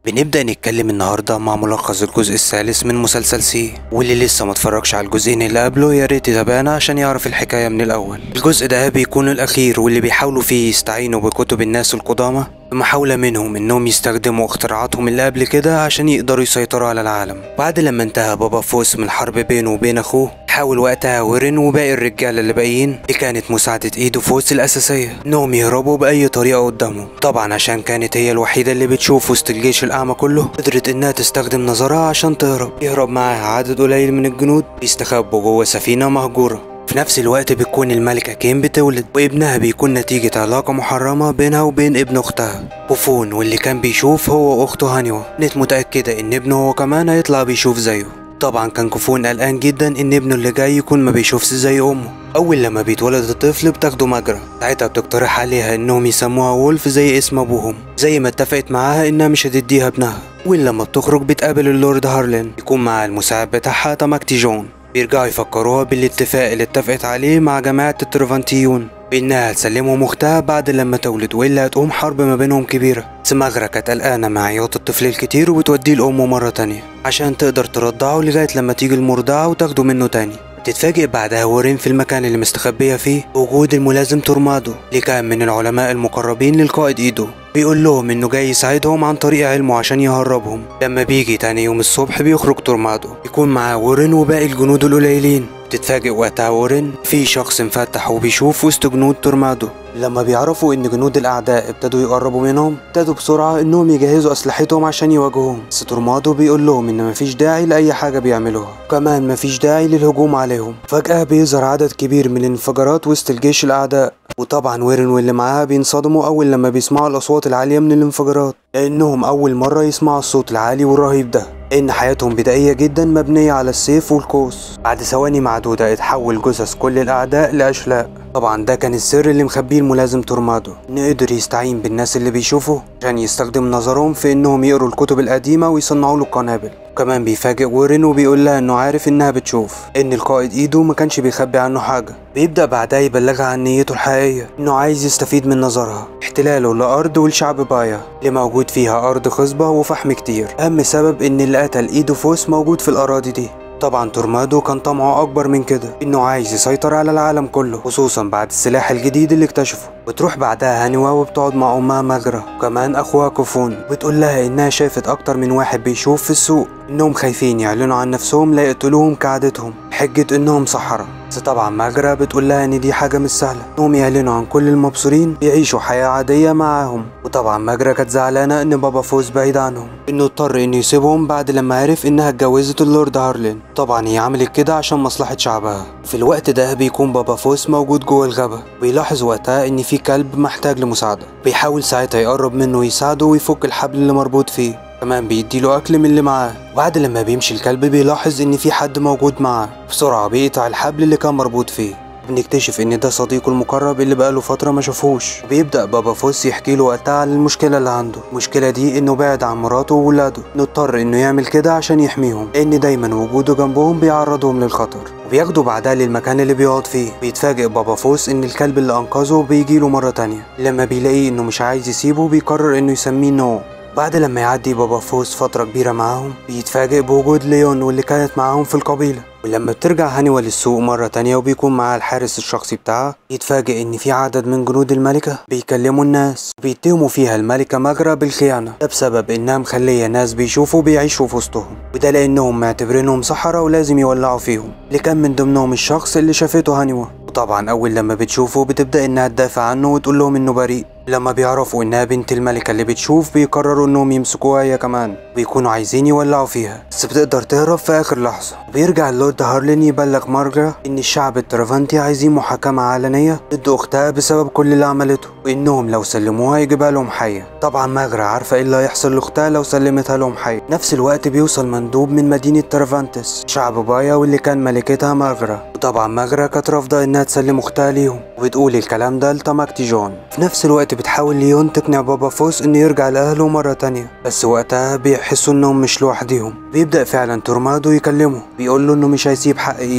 بنبدأ نتكلم النهاردة مع ملخص الجزء الثالث من مسلسل سي واللي لسه ما اتفرجش على الجزئين اللي قبله يا ريت يتابعنا عشان يعرف الحكاية من الأول الجزء ده بيكون الأخير واللي بيحاولوا فيه يستعينوا بكتب الناس القدامى بمحاولة منهم انهم يستخدموا اختراعاتهم اللي قبل كده عشان يقدروا يسيطروا على العالم بعد لما انتهى بابا فوس من الحرب بينه وبين اخوه حاول وقتها ورين وباقي الرجالة اللي باقيين اللي كانت مساعدة ايده فوس الأساسية انهم يهربوا بأي طريقة قدامه طبعا عشان كانت هي الوحيدة اللي بتشوف وسط الجيش الأعمى كله قدرت انها تستخدم نظرها عشان تهرب يهرب معاها عدد قليل من الجنود بيستخبوا جوه سفينة مهجورة في نفس الوقت بتكون الملكة كين بتولد وابنها بيكون نتيجة علاقة محرمة بينها وبين ابن أختها بوفون واللي كان بيشوف هو وأخته هانيوا كانت متأكدة إن ابنه هو كمان هيطلع بيشوف زيه طبعا كان كوفون قلقان جدا ان ابنه اللي جاي يكون ما بيشوفش زي امه اول لما بيتولد الطفل بتاخده مجرى ساعتها بتقترح عليها انهم يسموها وولف زي اسم ابوهم زي ما اتفقت معاها انها مش هتديها ابنها ولما بتخرج بتقابل اللورد هارلين يكون معاه المساعد بتاعها تماكتي جون بيرجعوا يفكروها بالاتفاق اللي اتفقت عليه مع جماعة الترفانتيون بإنها هتسلمهم أختها بعد لما تولد وإلا هتقوم حرب ما بينهم كبيرة سماغرة كانت قلقانة مع عياط الطفل الكتير وبتوديه لأمه مرة تانية عشان تقدر ترضعه لغاية لما تيجي المرضعة وتاخده منه تاني تتفاجئ بعدها وورين في المكان اللي مستخبية فيه بوجود الملازم تورمادو اللي كان من العلماء المقربين للقائد إيدو بيقول لهم انه جاي يساعدهم عن طريق علمه عشان يهربهم لما بيجي تاني يوم الصبح بيخرج تورمادو يكون معاه وورين وباقي الجنود القليلين تتفاجئ وقتها وورين في شخص مفتح وبيشوف وسط جنود تورمادو لما بيعرفوا ان جنود الاعداء ابتدوا يقربوا منهم ابتدوا بسرعه انهم يجهزوا اسلحتهم عشان يواجهوهم بس تورمادو بيقول لهم ان مفيش داعي لاي حاجه بيعملوها كمان مفيش داعي للهجوم عليهم فجاه بيظهر عدد كبير من الانفجارات وسط الجيش الاعداء وطبعا ويرن واللي معاها بينصدموا اول لما بيسمعوا الاصوات العاليه من الانفجارات لانهم اول مره يسمعوا الصوت العالي والرهيب ده ان حياتهم بدائيه جدا مبنيه على السيف والقوس بعد ثواني معدوده اتحول جثث كل الاعداء لاشلاء طبعا ده كان السر اللي مخبيه الملازم تورمادو انه قدر يستعين بالناس اللي بيشوفوا عشان يستخدم نظرهم في انهم يقروا الكتب القديمه ويصنعوا له قنابل كمان بيفاجئ وورين وبيقول لها انه عارف انها بتشوف ان القائد ايده ما كانش بيخبي عنه حاجه بيبدا بعدها يبلغها عن نيته الحقيقيه انه عايز يستفيد من نظرها احتلاله لارض والشعب بايا اللي موجود فيها ارض خصبه وفحم كتير اهم سبب ان اللي قتل ايده فوس موجود في الاراضي دي طبعا تورمادو كان طمعه اكبر من كده انه عايز يسيطر على العالم كله خصوصا بعد السلاح الجديد اللي اكتشفه بتروح بعدها هانوا وبتقعد مع امها مجرى وكمان اخوها كوفون بتقول لها انها شافت اكتر من واحد بيشوف في السوق انهم خايفين يعلنوا عن نفسهم لا يقتلوهم كعادتهم حجة انهم سحرة بس طبعا مجرى بتقول لها ان دي حاجة مش سهلة انهم يعلنوا عن كل المبصورين يعيشوا حياة عادية معاهم وطبعا مجرى كانت زعلانة ان بابا فوز بعيد عنهم انه اضطر انه يسيبهم بعد لما عرف انها اتجوزت اللورد هارلين طبعا هي عملت كده عشان مصلحة شعبها في الوقت ده بيكون بابا فوس موجود جوه الغابة بيلاحظ وقتها ان في كلب محتاج لمساعدة بيحاول ساعتها يقرب منه ويساعده ويفك الحبل اللي مربوط فيه كمان بيديله اكل من اللي معاه بعد لما بيمشي الكلب بيلاحظ ان في حد موجود معاه بسرعة بيقطع الحبل اللي كان مربوط فيه بنكتشف ان ده صديقه المقرب اللي بقاله فترة ما شافوش بيبدأ بابا فوس يحكي له وقتها عن المشكلة اللي عنده المشكلة دي انه بعد عن مراته وولاده نضطر انه يعمل كده عشان يحميهم لان دايما وجوده جنبهم بيعرضهم للخطر وبياخدوا بعدها للمكان اللي بيقعد فيه بيتفاجئ بابا فوس ان الكلب اللي انقذه بيجيله مرة تانية لما بيلاقيه انه مش عايز يسيبه بيقرر انه يسميه نو بعد لما يعدي بابا فوس فترة كبيرة معاهم بيتفاجئ بوجود ليون واللي كانت معاهم في القبيلة ولما بترجع هانيوا للسوق مرة تانية وبيكون معاها الحارس الشخصي بتاعها يتفاجئ إن في عدد من جنود الملكة بيكلموا الناس وبيتهموا فيها الملكة مجرى بالخيانة ده بسبب إنها مخلية ناس بيشوفوا بيعيشوا في وسطهم وده لأنهم معتبرينهم سحرة ولازم يولعوا فيهم اللي كان من ضمنهم الشخص اللي شافته هانيوا وطبعا أول لما بتشوفه بتبدأ إنها تدافع عنه وتقول لهم إنه بريء لما بيعرفوا إنها بنت الملكة اللي بتشوف بيقرروا إنهم يمسكوها هي كمان بيكونوا عايزين يولعوا فيها بس بتقدر تهرب في آخر لحظة بيرجع اللورد هارلين يبلغ مارجرا إن الشعب الترافانتي عايزين محاكمة علنية ضد أختها بسبب كل اللي عملته وإنهم لو سلموها يجيبها لهم حية طبعا ماجرا عارفة إيه اللي هيحصل لأختها لو سلمتها لهم حية نفس الوقت بيوصل مندوب من مدينة ترافانتس شعب بايا واللي كان ملكتها ماجرا وطبعا ماجرا كانت رافضة إنها تسلم أختها ليهم وبتقول الكلام ده لتماكتي جون في نفس الوقت بتحاول ليون تقنع بابا فوس إنه يرجع لأهله مرة تانية بس وقتها بيحسوا إنهم مش لوحدهم بيبدأ فعلا تورمادو يكلمه بيقول له إنه مش هيسيب حق إيده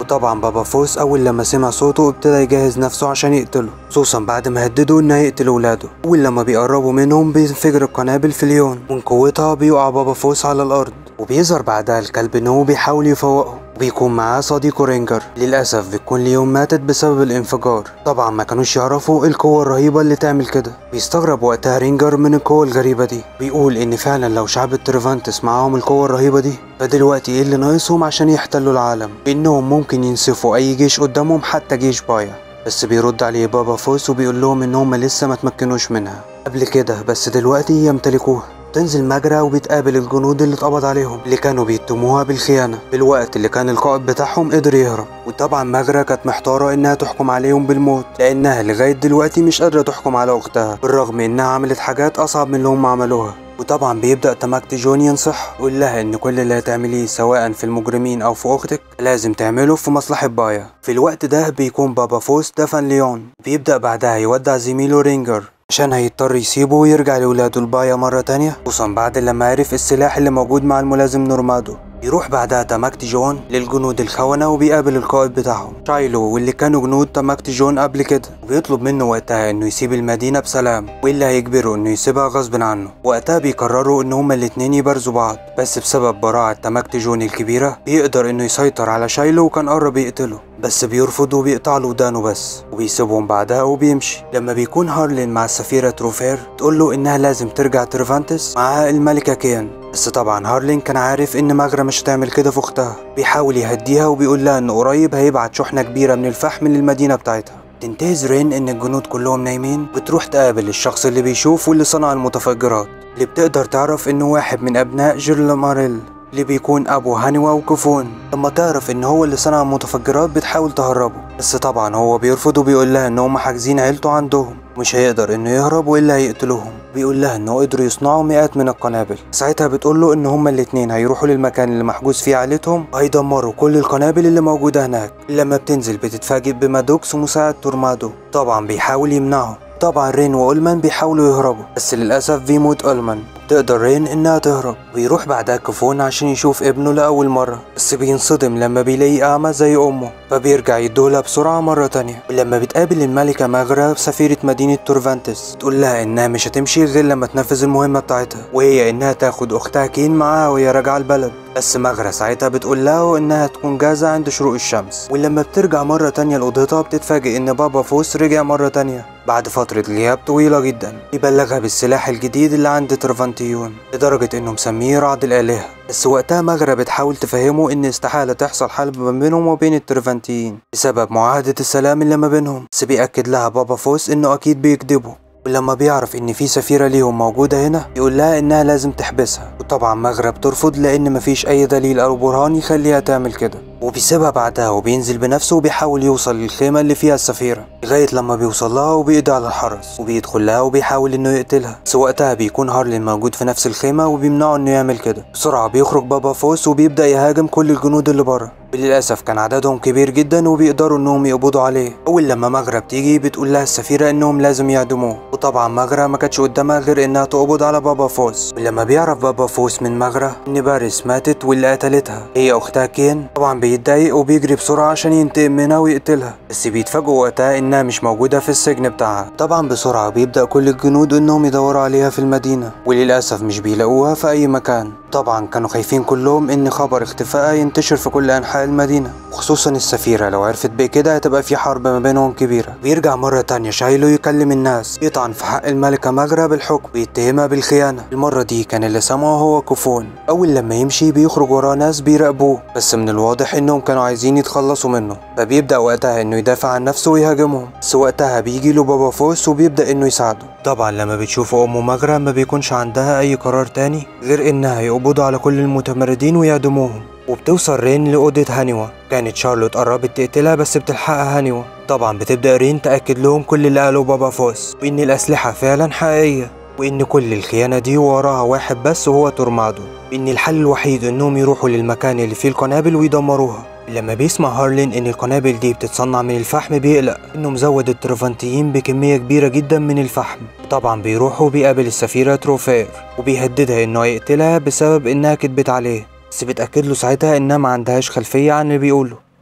وطبعا بابا فوس أول لما سمع صوته ابتدى يجهز نفسه عشان يقتله خصوصا بعد ما هددوا إنه هيقتل ولاده أول لما بيقربوا منهم بينفجر القنابل في ليون من قوتها بيقع بابا فوس على الأرض وبيظهر بعدها الكلب إن هو بيحاول يفوقه وبيكون معاه صديقه رينجر للأسف بتكون ليون ماتت بسبب الانفجار طبعا ما كانوش يعرفوا القوة الرهيبة اللي تعمل كده بيستغرب وقتها رينجر من القوة الغريبة دي بيقول إن فعلا لو شعب التريفانتس معاهم القوة الرهيبة دي فدلوقتي ايه اللي ناقصهم عشان يحتلوا العالم إنهم ممكن ينسفوا أي جيش قدامهم حتى جيش بايا بس بيرد عليه بابا فوس وبيقول لهم ان هم لسه ما تمكنوش منها قبل كده بس دلوقتي يمتلكوها تنزل مجرى وبتقابل الجنود اللي اتقبض عليهم اللي كانوا بيتهموها بالخيانة بالوقت اللي كان القائد بتاعهم قدر يهرب وطبعا مجرى كانت محتارة انها تحكم عليهم بالموت لانها لغاية دلوقتي مش قادرة تحكم على اختها بالرغم انها عملت حاجات اصعب من اللي هم عملوها وطبعا بيبدأ تماكتي جون ينصح ويقول لها ان كل اللي هتعمليه سواء في المجرمين او في اختك لازم تعمله في مصلحة بايا في الوقت ده بيكون بابا فوس دفن ليون بيبدأ بعدها يودع زميله رينجر عشان هيضطر يسيبه ويرجع لولاده البايا مرة تانية خصوصا بعد لما عرف السلاح اللي موجود مع الملازم نورمادو يروح بعدها تماكتي جون للجنود الخونة وبيقابل القائد بتاعهم شايلو واللي كانوا جنود تماكتي جون قبل كده وبيطلب منه وقتها انه يسيب المدينة بسلام واللي هيجبره انه يسيبها غصب عنه وقتها بيقرروا ان هما الاتنين يبارزوا بعض بس بسبب براعة تماكتي جون الكبيرة بيقدر انه يسيطر على شايلو وكان قرب يقتله بس بيرفض وبيقطع له ودانه بس وبيسيبهم بعدها وبيمشي لما بيكون هارلين مع السفيرة تروفير تقول له انها لازم ترجع ترفانتس معاها الملكة كيان بس طبعا هارلين كان عارف ان ماجرا مش هتعمل كده في اختها بيحاول يهديها وبيقول لها انه قريب هيبعت شحنة كبيرة من الفحم للمدينة بتاعتها تنتهز رين ان الجنود كلهم نايمين بتروح تقابل الشخص اللي بيشوف واللي صنع المتفجرات اللي بتقدر تعرف انه واحد من ابناء جيرل ماريل اللي بيكون ابو هانوا وكوفون لما تعرف ان هو اللي صنع المتفجرات بتحاول تهربه بس طبعا هو بيرفض وبيقول لها ان هم حاجزين عيلته عندهم مش هيقدر انه يهرب والا هيقتلوهم بيقول لها انه قدروا يصنعوا مئات من القنابل ساعتها بتقول له ان هما الاتنين هيروحوا للمكان اللي محجوز فيه عائلتهم وهيدمروا كل القنابل اللي موجوده هناك لما بتنزل بتتفاجئ بمادوكس ومساعد تورمادو طبعا بيحاول يمنعه طبعا رين وأولمان بيحاولوا يهربوا بس للأسف بيموت أولمان تقدر رين إنها تهرب ويروح بعدها كوفون عشان يشوف ابنه لأول مرة بس بينصدم لما بيلاقي أعمى زي أمه فبيرجع يدولها بسرعة مرة تانية ولما بتقابل الملكة ماغرا سفيرة مدينة تورفانتس تقول لها إنها مش هتمشي غير لما تنفذ المهمة بتاعتها وهي إنها تاخد أختها كين معاها وهي راجعة البلد بس مغرة ساعتها بتقول لها انها تكون جاهزة عند شروق الشمس ولما بترجع مرة تانية لأوضتها بتتفاجئ ان بابا فوس رجع مرة تانية بعد فترة غياب طويلة جدا يبلغها بالسلاح الجديد اللي عند ترفانتيون لدرجة انه مسميه رعد الآلهة بس وقتها مغرة بتحاول تفهمه ان استحالة تحصل حرب ما بينهم وبين الترفانتيين بسبب معاهدة السلام اللي ما بينهم بس بيأكد لها بابا فوس انه اكيد بيكذبوا ولما بيعرف ان في سفيرة ليهم موجودة هنا يقول لها انها لازم تحبسها وطبعا مغرة بترفض لان مفيش اي دليل او برهان يخليها تعمل كده وبيسيبها بعدها وبينزل بنفسه وبيحاول يوصل للخيمة اللي فيها السفيرة لغاية لما بيوصل لها وبيقضي على الحرس وبيدخل لها وبيحاول انه يقتلها بس وقتها بيكون هارلين موجود في نفس الخيمة وبيمنعه انه يعمل كده بسرعة بيخرج بابا فوس وبيبدأ يهاجم كل الجنود اللي بره وللأسف كان عددهم كبير جدا وبيقدروا انهم يقبضوا عليه اول لما مغرة بتيجي بتقول لها السفيرة انهم لازم يعدموه وطبعا مغرة ما كانتش قدامها غير انها تقبض على بابا فوس ولما بيعرف بابا فوس من مغرة ان باريس ماتت واللي قتلتها هي اختها كين طبعا بيتضايق وبيجري بسرعة عشان ينتقم منها ويقتلها بس بيتفاجئوا وقتها انها مش موجودة في السجن بتاعها طبعا بسرعة بيبدأ كل الجنود انهم يدوروا عليها في المدينة وللأسف مش بيلاقوها في اي مكان طبعا كانوا خايفين كلهم ان خبر اختفائها ينتشر في كل انحاء المدينة وخصوصا السفيرة لو عرفت بكده هتبقى في حرب ما بينهم كبيرة بيرجع مرة تانية شايلو يكلم الناس يطعن في حق الملكة مغرة بالحكم ويتهمها بالخيانة المرة دي كان اللي سمعه هو كوفون أول لما يمشي بيخرج وراه ناس بيراقبوه بس من الواضح إنهم كانوا عايزين يتخلصوا منه فبيبدأ وقتها إنه يدافع عن نفسه ويهاجمهم بس وقتها بيجي له بابا فوس وبيبدأ إنه يساعده طبعا لما بتشوف أمه مغرة ما بيكونش عندها أي قرار تاني غير إنها يقبضوا على كل المتمردين ويعدموهم وبتوصل رين لأوضة هانيوا كانت شارلوت قربت تقتلها بس بتلحقها هانيوا طبعا بتبدأ رين تأكد لهم كل اللي قاله بابا فوس وإن الأسلحة فعلا حقيقية وإن كل الخيانة دي وراها واحد بس وهو تورمادو وإن الحل الوحيد إنهم يروحوا للمكان اللي فيه القنابل ويدمروها لما بيسمع هارلين ان القنابل دي بتتصنع من الفحم بيقلق انه مزود الترفانتيين بكمية كبيرة جدا من الفحم طبعا بيروح وبيقابل السفيرة تروفير وبيهددها انه هيقتلها بسبب انها كدبت عليه بس بتأكد له ساعتها انها ما عندهاش خلفية عن اللي بيقوله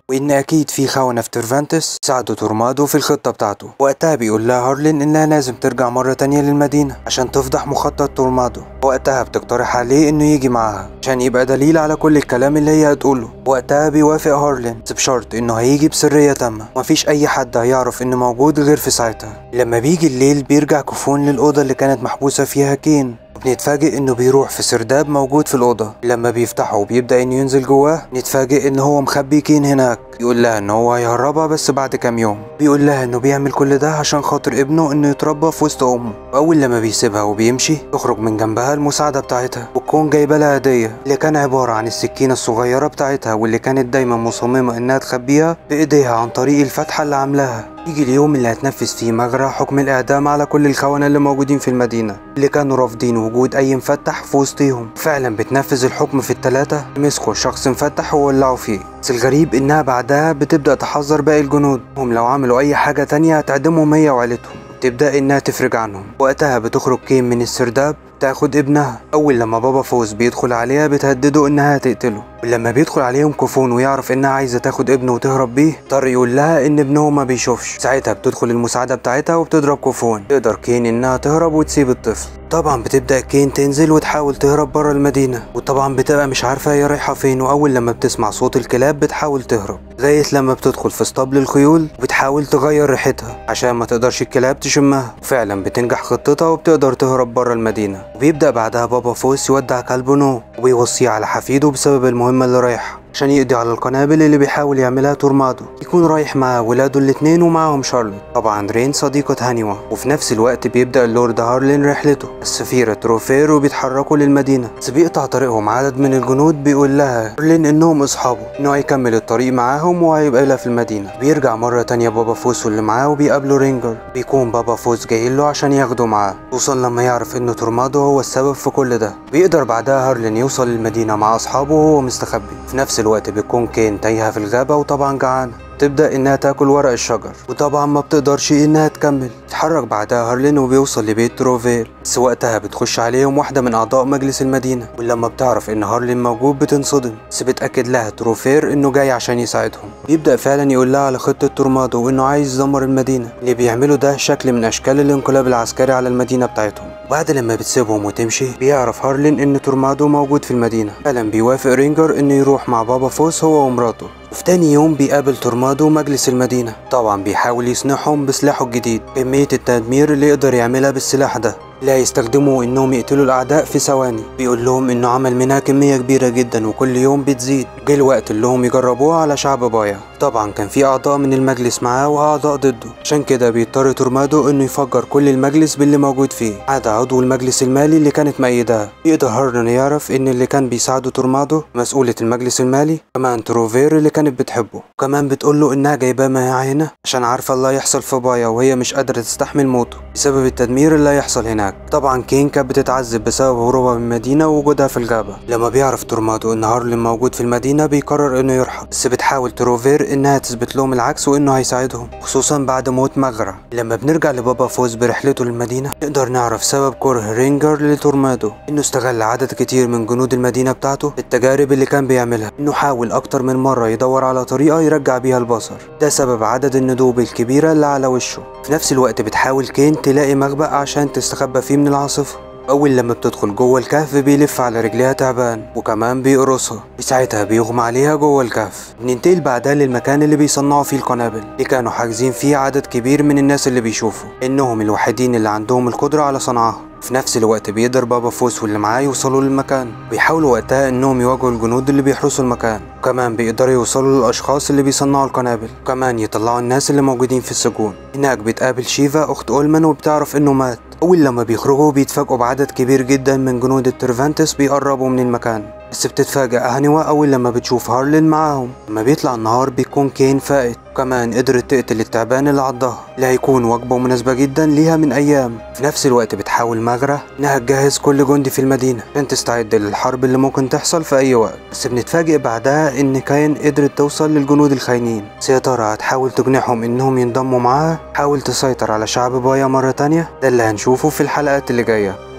وإن أكيد في خونة في تيرفانتس ساعدوا تورمادو في الخطة بتاعته وقتها بيقول لها هارلين إنها لازم ترجع مرة تانية للمدينة عشان تفضح مخطط تورمادو وقتها بتقترح عليه إنه يجي معاها عشان يبقى دليل على كل الكلام اللي هي هتقوله وقتها بيوافق هارلين بس بشرط إنه هيجي بسرية تامة ومفيش أي حد هيعرف إنه موجود غير في ساعتها لما بيجي الليل بيرجع كوفون للأوضة اللي كانت محبوسة فيها كين بنتفاجئ انه بيروح في سرداب موجود في الاوضه لما بيفتحه وبيبدا انه ينزل جواه نتفاجئ ان هو مخبي كين هناك يقول لها ان هو هيهربها بس بعد كام يوم بيقول لها انه بيعمل كل ده عشان خاطر ابنه انه يتربى في وسط امه واول لما بيسيبها وبيمشي يخرج من جنبها المساعده بتاعتها وتكون جايبه لها هديه اللي كان عباره عن السكينه الصغيره بتاعتها واللي كانت دايما مصممه انها تخبيها بايديها عن طريق الفتحه اللي عاملاها يجي اليوم اللي هتنفذ فيه مجرى حكم الإعدام على كل الخونة اللي موجودين في المدينة اللي كانوا رافضين وجود أي مفتح في وسطيهم فعلا بتنفذ الحكم في التلاتة مسكوا شخص مفتح وولعوا فيه بس الغريب إنها بعدها بتبدأ تحذر باقي الجنود هم لو عملوا أي حاجة تانية هتعدمهم هي وعيلتهم تبدأ إنها تفرج عنهم وقتها بتخرج كيم من السرداب تاخد ابنها أول لما بابا فوز بيدخل عليها بتهدده إنها هتقتله ولما بيدخل عليهم كوفون ويعرف إنها عايزة تاخد ابنه وتهرب بيه اضطر يقول لها إن ابنه ما بيشوفش ساعتها بتدخل المساعدة بتاعتها وبتضرب كوفون تقدر كين إنها تهرب وتسيب الطفل طبعا بتبدأ كين تنزل وتحاول تهرب بره المدينة وطبعا بتبقى مش عارفة هي رايحة فين وأول لما بتسمع صوت الكلاب بتحاول تهرب لغاية لما بتدخل في اسطبل الخيول وبتحاول تغير ريحتها عشان ما تقدرش الكلاب تشمها وفعلا بتنجح خطتها وبتقدر تهرب بره المدينة وبيبدأ بعدها بابا فوس يودع كلبه نو وبيوصيه على حفيده بسبب المهمة اللي رايحة عشان يقضي على القنابل اللي بيحاول يعملها تورمادو يكون رايح مع ولاده الاتنين ومعاهم شارلوت طبعا رين صديقة هانيوا وفي نفس الوقت بيبدأ اللورد هارلين رحلته السفيرة تروفير وبيتحركوا للمدينة بس بيقطع طريقهم عدد من الجنود بيقول لها هارلين انهم اصحابه انه هيكمل الطريق معاهم وهيبقى لها في المدينة بيرجع مرة تانية بابا فوس واللي معاه وبيقابلوا رينجر بيكون بابا فوس جاي له عشان ياخده معاه خصوصا لما يعرف انه تورمادو هو السبب في كل ده بيقدر بعدها هارلين يوصل للمدينة مع اصحابه وهو مستخبي في نفس الوقت بيكون كين تايهة في الغابة وطبعا جعانة تبدأ إنها تاكل ورق الشجر وطبعا ما بتقدرش إنها تكمل تتحرك بعدها هارلين وبيوصل لبيت تروفير بس وقتها بتخش عليهم واحدة من أعضاء مجلس المدينة ولما بتعرف إن هارلين موجود بتنصدم بس بتأكد لها تروفير إنه جاي عشان يساعدهم بيبدأ فعلا يقول لها على خطة تورمادو وإنه عايز يدمر المدينة اللي بيعمله ده شكل من أشكال الانقلاب العسكري على المدينة بتاعتهم بعد لما بتسيبهم وتمشي بيعرف هارلين إن تورمادو موجود في المدينة فعلا بيوافق رينجر إنه يروح مع بابا فوس هو ومراته وفي تاني يوم بيقابل تورمادو مجلس المدينة طبعا بيحاول يصنعهم بسلاحه الجديد كمية التدمير اللي يقدر يعملها بالسلاح ده لا يستخدموا انهم يقتلوا الاعداء في ثواني بيقول لهم انه عمل منها كميه كبيره جدا وكل يوم بتزيد جه الوقت اللي هم يجربوها على شعب بايا طبعا كان في اعضاء من المجلس معاه واعضاء ضده عشان كده بيضطر تورمادو انه يفجر كل المجلس باللي موجود فيه عدا عضو المجلس المالي اللي كانت مأيداه يقدر هارلين يعرف ان اللي كان بيساعده تورمادو مسؤولة المجلس المالي كمان تروفير اللي كانت بتحبه كمان بتقول له انها جايباه معاها هنا عشان عارفه اللي هيحصل في بايا وهي مش قادره تستحمل موته بسبب التدمير اللي هيحصل هناك طبعا كين كانت بتتعذب بسبب هروبها من المدينه ووجودها في الغابه لما بيعرف تورمادو ان هارلين موجود في المدينه بيقرر انه يرحل بس بتحاول تروفير انها تثبت لهم العكس وانه هيساعدهم خصوصا بعد موت مغرى لما بنرجع لبابا فوز برحلته للمدينه نقدر نعرف سبب كره رينجر لتورمادو انه استغل عدد كتير من جنود المدينه بتاعته التجارب اللي كان بيعملها انه حاول اكتر من مره يدور على طريقه يرجع بيها البصر ده سبب عدد الندوب الكبيره اللي على وشه في نفس الوقت بتحاول كين تلاقي مخبأ عشان تستخبى فيه من العاصفه أول لما بتدخل جوه الكهف بيلف على رجليها تعبان وكمان بيقرصها ساعتها بيغمى عليها جوه الكهف بننتقل بعدها للمكان اللي بيصنعوا فيه القنابل اللي كانوا حاجزين فيه عدد كبير من الناس اللي بيشوفوا إنهم الوحيدين اللي عندهم القدرة على صنعها في نفس الوقت بيقدر بابا فوس واللي معاه يوصلوا للمكان بيحاولوا وقتها انهم يواجهوا الجنود اللي بيحرسوا المكان وكمان بيقدروا يوصلوا للاشخاص اللي بيصنعوا القنابل وكمان يطلعوا الناس اللي موجودين في السجون هناك بتقابل شيفا اخت اولمان وبتعرف انه مات اول لما بيخرجوا بيتفاجئوا بعدد كبير جدا من جنود الترفانتس بيقربوا من المكان بس بتتفاجئ هانيوا اول لما بتشوف هارلين معاهم لما بيطلع النهار بيكون كين فائت كمان قدرت تقتل التعبان اللي عضها اللي هيكون وجبة مناسبة جدا ليها من أيام في نفس الوقت بتحاول ماجرة إنها تجهز كل جندي في المدينة عشان تستعد للحرب اللي ممكن تحصل في أي وقت بس بنتفاجئ بعدها إن كاين قدرت توصل للجنود الخاينين بس يا ترى هتحاول تقنعهم إنهم ينضموا معاها حاول تسيطر على شعب بايا مرة تانية ده اللي هنشوفه في الحلقات اللي جاية